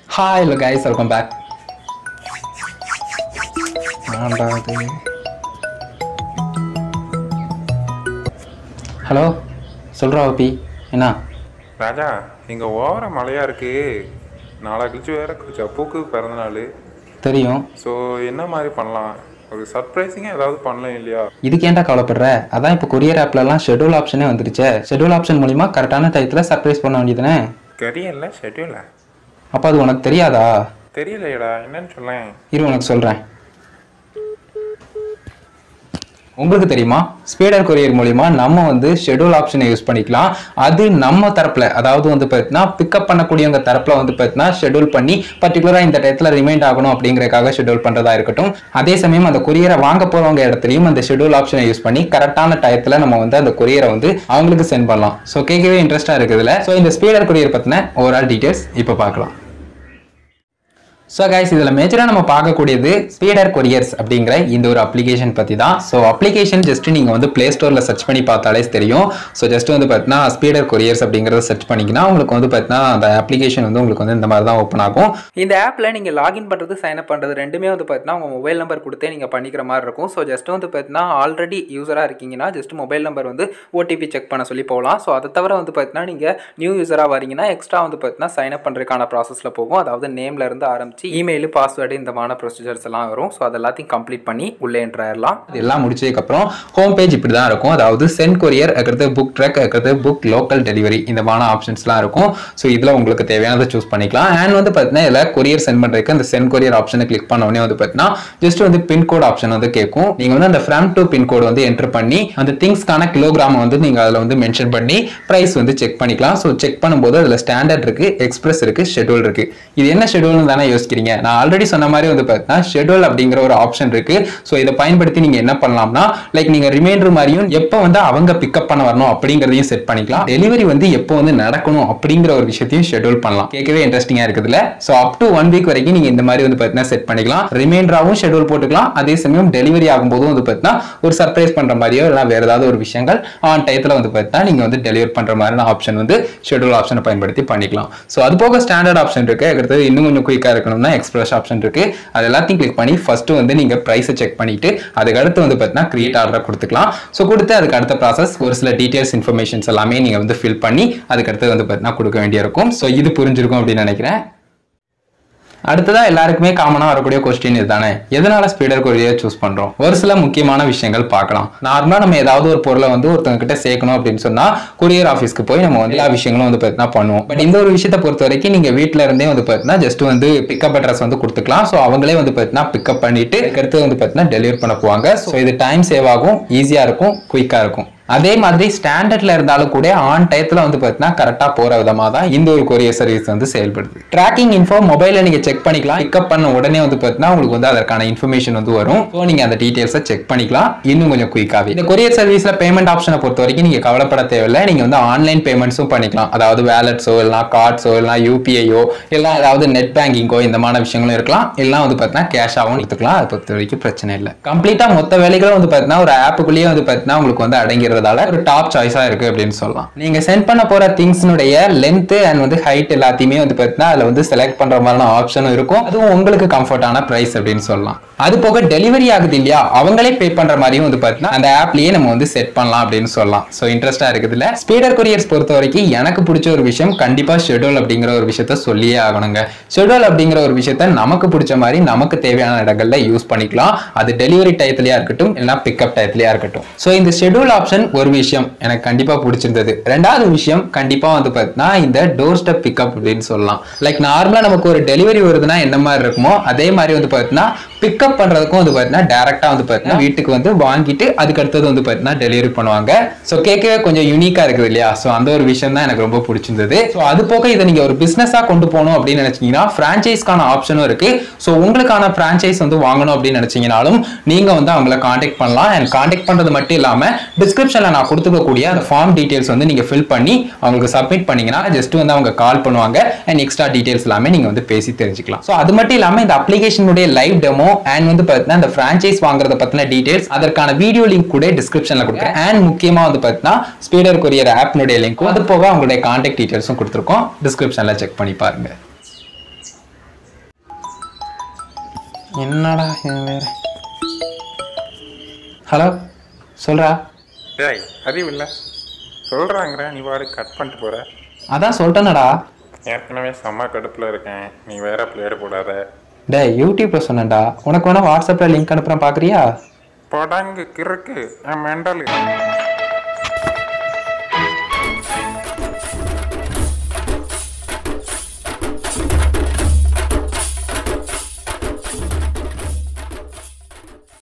hi hello guys welcome back hello சொல்கிறா ஓபி என்ன ராஜா இங்கே ஓவர மழையாக இருக்கு நாளை கழிச்சு வேற ஜப்புக்கு பிறந்த நாள் தெரியும் ஸோ என்ன மாதிரி பண்ணலாம் ஒரு சர்ப்ரைசிங்காக ஏதாவது பண்ணலாம் இல்லையா இதுக்கு ஏன்டா கவலைப்படுற அதான் இப்போ கொரியர் ஆப்லலாம் ஷெட்யூல் ஆப்ஷனே வந்துருச்சே ஷெட்யூல் ஆப்ஷன் மூலிமா கரெக்டான டயத்தில் சர்ப்ரைஸ் பண்ண வேண்டியதுனே தெரியல ஷெட்யூலா அப்போ அது உனக்கு தெரியாதா தெரியலையடா என்னன்னு சொல்லேன் இரு உனக்கு சொல்கிறேன் உங்களுக்கு தெரியுமா ஸ்பீடர் கொரியர் மூலிமா நம்ம வந்து ஷெட்யூல் ஆப்ஷனை யூஸ் பண்ணிக்கலாம் அது நம்ம தரப்புல அதாவது வந்து பார்த்தீங்கன்னா பிக்கப் பண்ணக்கூடியவங்க தரப்புல வந்து பார்த்தீங்கன்னா ஷெட்யூல் பண்ணி பர்டிகுலராக இந்த டயத்தில் ரிமைண்ட் ஆகணும் அப்படிங்கறதுக்காக ஷெட்யூல் பண்றதா இருக்கட்டும் அதே சமயம் அந்த கொரியரை வாங்க போறவங்க இடத்துலையும் அந்த ஷெட்யூல் ஆப்ஷனை யூஸ் பண்ணி கரெக்டான டயத்தில் நம்ம வந்து அந்த கொரியரை வந்து அவங்களுக்கு சென்ட் பண்ணலாம் ஸோ கேட்கவே இன்ட்ரெஸ்டா இருக்குதுல ஸோ இந்த ஸ்பீடர் கொரியர் பத்தின ஓவரால் டீடைல்ஸ் இப்போ பார்க்கலாம் ஸோ கைஸ் இதில் மேஜராக நம்ம பார்க்கக்கூடியது ஸ்பீடர் கொரியர்ஸ் அப்படிங்கிற இந்த ஒரு அப்ளிகேஷன் பற்றி தான் ஸோ அப்ளிகேஷன் ஜஸ்ட் நீங்கள் வந்து ப்ளே ஸ்டோரில் சர்ச் பண்ணி பார்த்தாலே தெரியும் ஸோ ஜஸ்ட் வந்து பார்த்தீங்கன்னா ஸ்பீடர் கொரியர்ஸ் அப்படிங்கிறத சர்ச் பண்ணிங்கன்னா உங்களுக்கு வந்து பார்த்தீங்கன்னா அந்த அப்ளிகேஷன் வந்து உங்களுக்கு வந்து இந்த மாதிரி தான் ஓப்பன் ஆகும் இந்த ஆப்பில் நீங்கள் லாகின் பண்ணுறது சைன் அப் பண்ணுறது ரெண்டுமே வந்து பார்த்தீங்கன்னா உங்கள் மொபைல் நம்பர் கொடுத்தே நீங்கள் பண்ணிக்கிற மாதிரி இருக்கும் ஸோ ஜஸ்ட் வந்து பார்த்தீங்கன்னா ஆல்ரெடி யூஸராக இருக்கீங்கன்னா ஜஸ்ட் மொபைல் நம்பர் வந்து ஓடிபி செக் பண்ண சொல்லி போகலாம் ஸோ அதை தவிர வந்து பார்த்தீங்கன்னா நீங்கள் நியூ யூஸராக வரீங்கன்னா எக்ஸ்ட்ரா வந்து பார்த்தீங்கன்னா சைன் அப் பண்ணுறதுக்கான ப்ராசஸில் போகும் அதாவது நேம்ல இருந்து ஆரம்பிச்சு இமெயில் பாஸ்வேர்டு இந்த மாதிரி ப்ரொசீஜர்ஸ் எல்லாம் வரும் ஸோ அது எல்லாத்தையும் கம்ப்ளீட் பண்ணி உள்ளே என்ட்ரு ஆயிடலாம் இது எல்லாம் முடிச்சதுக்கப்புறம் ஹோம் பேஜ் இப்படி தான் இருக்கும் அதாவது சென்ட் கொரியர் இருக்கிறது புக் ட்ரக் இருக்கிறது புக் லோக்கல் டெலிவரி இந்த மாதிரி ஆப்ஷன்ஸ்லாம் இருக்கும் ஸோ இதில் உங்களுக்கு தேவையானதை சூஸ் பண்ணிக்கலாம் அண்ட் வந்து பார்த்தீங்கன்னா இதில் கொரியர் சென்ட் பண்ணுறதுக்கு அந்த சென்ட் கொரியர் ஆப்ஷனை கிளிக் பண்ண உடனே வந்து பார்த்தீங்கன்னா ஜஸ்ட் வந்து பின்கோட் ஆப்ஷன் வந்து கேட்கும் நீங்கள் வந்து அந்த ஃப்ரம் டு பின்கோடு வந்து என்டர் பண்ணி அந்த திங்ஸ்க்கான கிலோகிராம் வந்து நீங்கள் அதில் வந்து மென்ஷன் பண்ணி ப்ரைஸ் வந்து செக் பண்ணிக்கலாம் ஸோ செக் பண்ணும்போது அதில் ஸ்டாண்டர்ட் இருக்கு எக்ஸ்பிரஸ் இருக்கு ஷெட்யூல் இருக்கு இது என்ன ஷெட்யூல்னு தானே யோசிக்கிறீங்க நான் ஆல்ரெடி சொன்ன மாதிரி வந்து பார்த்தீங்கன்னா ஷெட்யூல் அப்படிங்கிற ஒரு ஆப்ஷன் இருக்கு ஸோ இதை பயன்படுத்தி நீங்க என்ன பண்ணலாம்னா லைக் நீங்க ரிமைண்டர் மாதிரியும் எப்போ வந்து அவங்க பிக்கப் பண்ண வரணும் அப்படிங்கிறதையும் செட் பண்ணிக்கலாம் டெலிவரி வந்து எப்போ வந்து நடக்கணும் அப்படிங்கிற ஒரு விஷயத்தையும் ஷெட்யூல் பண்ணலாம் கேட்கவே இன்ட்ரெஸ்டிங்கா இருக்குதுல so up to one week வரைக்கும் நீங்க இந்த மாதிரி வந்து பார்த்தீங்கன்னா செட் பண்ணிக்கலாம் ரிமைண்டராகவும் ஷெட்யூல் போட்டுக்கலாம் அதே சமயம் டெலிவரி ஆகும்போதும் வந்து பார்த்தீங்கன்னா ஒரு சர்ப்ரைஸ் பண்ற மாதிரியோ இல்லை வேற ஏதாவது ஒரு விஷயங்கள் ஆன் டயத்தில் வந்து பார்த்தீங்கன்னா நீங்க வந்து டெலிவரி பண்ற மாதிரியான ஆப்ஷன் வந்து ஷெட்யூல் ஆப்ஷனை பயன்படுத்தி பண்ணிக்கலாம் ஸோ அது போக ஸ்டாண்டர்ட் ஆப்ஷன் இருக்கு அடுத்தது இன்னும் கொஞ்சம் குயிக்காக இருக்கணும்னா எக்ஸ்பிரஸ் ஆப்ஷன் இருக்கு அது எல்லாத்தையும் கிளிக் பண்ணி ஃபர்ஸ்ட் வந்து நீங்க ப்ரைஸை செக் பண்ணிட்டு அதுக்கு அடுத்து வந்து பார்த்தீங்கன்னா கிரியேட் ஆர்டரை கொடுத்துக்கலாம் ஸோ கொடுத்து அதுக்கு அடுத்த ப்ராசஸ் ஒரு சில டீடைல்ஸ் இன்ஃபர்மேஷன்ஸ் எல்லாமே நீங்க வந்து ஃபில் பண்ணி அதுக்கு அடுத்து வந்து பார்த்தீங்கன்னா கொடுக்க வேண்டியிருக்கும் ஸோ இது புரிஞ்சிருக்கும் அப்படின்னு நினைக்கிறேன் அடுத்ததா எல்லாருக்குமே காமனா வரக்கூடிய கொஸ்டின் இதுதானே எதனால ஸ்பீடர் கொரியர் சூஸ் பண்றோம் ஒரு சில முக்கியமான விஷயங்கள் பார்க்கலாம் நார்மலா நம்ம ஏதாவது ஒரு பொருளை வந்து ஒருத்தவங்க கிட்ட சேர்க்கணும் அப்படின்னு சொன்னா கொரியர் ஆஃபீஸ்க்கு போய் நம்ம வந்து எல்லா விஷயங்களும் வந்து பார்த்தீங்கன்னா பண்ணுவோம் பட் இந்த ஒரு விஷயத்தை பொறுத்த வரைக்கும் நீங்க வீட்ல இருந்தே வந்து பார்த்தீங்கன்னா ஜஸ்ட் வந்து பிக்கப் அட்ரஸ் வந்து கொடுத்துக்கலாம் ஸோ அவங்களே வந்து பார்த்தீங்கன்னா பிக்கப் பண்ணிட்டு அடுத்து வந்து பார்த்தீங்கன்னா டெலிவரி பண்ண போவாங்க ஸோ இது டைம் சேவ் ஆகும் ஈஸியா இருக்கும் குயிக்கா இருக்கும் அதே மாதிரி ஸ்டாண்டர்ட்ல இருந்தாலும் கூட ஆன் டயத்துல வந்து பார்த்தீங்கன்னா கரெக்டாக போற விதமா தான் இந்த ஒரு கொரியர் சர்வீஸ் வந்து செயல்படுது ட்ராக்கிங் இன்ஃபோ மொபைலில் நீங்க செக் பண்ணிக்கலாம் பிக்கப் பண்ண உடனே வந்து பார்த்தீங்கன்னா உங்களுக்கு வந்து அதற்கான இன்ஃபர்மேஷன் வந்து வரும் ஸோ நீங்க அந்த டீடைல்ஸை செக் பண்ணிக்கலாம் இன்னும் கொஞ்சம் குயிக்காகவே இந்த கொரியர் சர்வீஸ்ல பேமெண்ட் ஆப்ஷனை பொறுத்த வரைக்கும் நீங்க கவலைப்பட தேவையில்லை நீங்க வந்து ஆன்லைன் பேமெண்ட்ஸும் பண்ணிக்கலாம் அதாவது வேலட்ஸோ இல்லைனா கார்ட்ஸோ இல்லைனா யூபிஐயோ இல்லை ஏதாவது நெட் பேங்கிங்கோ இந்த மாதிரி விஷயங்களும் இருக்கலாம் எல்லாம் வந்து பார்த்தீங்கன்னா கேஷாகவும் எடுத்துக்கலாம் அதை பொறுத்த வரைக்கும் பிரச்சனை இல்லை கம்ப்ளீட்டா மொத்த வேலைகளும் வந்து பார்த்தீங்கன்னா ஒரு ஆப்புக்குள்ளேயே வந்து பார்த்தீங்கன்னா உங்களுக்கு வந்து அடங்கிறது அப்படிங்கிறதால ஒரு டாப் சாய்ஸா இருக்கு அப்படின்னு சொல்லலாம் நீங்க சென்ட் பண்ண போற திங்ஸ்னுடைய லென்த் அண்ட் வந்து ஹைட் எல்லாத்தையுமே வந்து பார்த்தீங்கன்னா அதுல வந்து செலக்ட் பண்ற மாதிரியான ஆப்ஷனும் இருக்கும் அதுவும் உங்களுக்கு கம்ஃபர்டான பிரைஸ் அப்படின்னு சொல்லலாம் அது போக டெலிவரி ஆகுது இல்லையா அவங்களே பே பண்ற மாதிரியும் வந்து பார்த்தீங்கன்னா அந்த ஆப்லயே நம்ம வந்து செட் பண்ணலாம் அப்படின்னு சொல்லலாம் ஸோ இன்ட்ரெஸ்டா இருக்குதுல ஸ்பீடர் கொரியர்ஸ் பொறுத்த வரைக்கும் எனக்கு பிடிச்ச ஒரு விஷயம் கண்டிப்பா ஷெட்யூல் அப்படிங்கிற ஒரு விஷயத்த சொல்லியே ஆகணுங்க ஷெட்யூல் அப்படிங்கிற ஒரு விஷயத்த நமக்கு பிடிச்ச மாதிரி நமக்கு தேவையான இடங்கள்ல யூஸ் பண்ணிக்கலாம் அது டெலிவரி டயத்துலயா இருக்கட்டும் இல்லைன்னா பிக்கப் டயத்துலயா இருக்கட்டும் ஸோ இந்த ஷெட்யூல் ஆப்ஷன் ஒரு விஷயம் எனக்கு கண்டிப்பா பிடிச்சிருந்தது ரெண்டாவது விஷயம் கண்டிப்பா வந்து பார்த்தீங்கன்னா இந்த டோர் ஸ்டெப் பிக்கப் அப்படின்னு சொல்லலாம் லைக் நார்மலா நமக்கு ஒரு டெலிவரி வருதுன்னா என்ன மாதிரி இருக்குமோ அதே மாதிரி வந்து பார்த்தீங்கன்னா பிக்கப் பண்றதுக்கும் வந்து பார்த்தீங்கன்னா டேரக்டா வந்து பார்த்தீங்கன்னா வீட்டுக்கு வந்து வாங்கிட்டு அதுக்கு அடுத்தது வந்து பார்த்தீங்கன்னா டெலிவரி பண்ணுவாங்க ஸோ கேட்கவே கொஞ்சம் யூனிக்கா இருக்குது இல்லையா ஸோ அந்த ஒரு விஷயம் தான் எனக்கு ரொம்ப பிடிச்சிருந்தது ஸோ அது போக இதை நீங்க ஒரு பிசினஸா கொண்டு போகணும் அப்படின்னு நினைச்சீங்கன்னா பிரான்ச்சைஸ்க்கான ஆப்ஷனும் இருக்கு ஸோ உங்களுக்கான பிரான்ச்சைஸ் வந்து வாங்கணும் அப்படின்னு நினைச்சீங்கனாலும் நீங்க வந்து அவங்கள காண்டாக்ட் பண்ணலாம் அண்ட் காண்டாக்ட் பண்றது மட்டும் இல்லாம டிஸ்கிரிப்ஷன்ல நான் கொடுத்துக்கக்கூடிய அந்த ஃபார்ம் டீடைல்ஸ் வந்து நீங்க ஃபில் பண்ணி அவங்களுக்கு சப்மிட் பண்ணீங்கன்னா ஜஸ்ட் வந்து அவங்க கால் பண்ணுவாங்க அண்ட் எக்ஸ்ட்ரா டீடைல்ஸ் எல்லாமே நீங்க வந்து பேசி தெரிஞ்சுக்கலாம் ஸோ அது மட்டும் இல்லாம இந்த அப்ளிகேஷனுடைய லைவ் டெமோ அண்ட் வந்து பார்த்தீங்கன்னா இந்த ஃப்ரான்ச்சைஸ் வாங்குறத பத்தின டீடைல்ஸ் அதற்கான வீடியோ லிங்க் கூட டிஸ்கிரிப்ஷன்ல கொடுக்குறேன் அண்ட் முக்கியமா வந்து பார்த்தீங்கன்னா ஸ்பீடர் கொரியர் ஆப்னுடைய லிங்க்கும் அது போக அவங்களுடைய காண்டாக்ட் டீடைல்ஸும் கொடுத்துருக்கோம் டிஸ்கிரிப்ஷன்ல செக் பண்ணி பாருங்க என்னடா இது வேற ஹலோ சொல்றா டேய் அறிவு இல்லை சொல்கிறாங்கிற நீ பாடு கட் பண்ணிட்டு போகிற அதான் சொல்லிட்டேனடா ஏற்கனவே செம்ம கடுப்பில் இருக்கேன் நீ வேற பிளேடு போடாத டேய் யூடியூப்ல சொன்னேன்டா உனக்கு வேணா வாட்ஸ்அப்ல லிங்க் அனுப்புறேன் பார்க்குறியா படங்கு கிறுக்கு என் மெண்டலு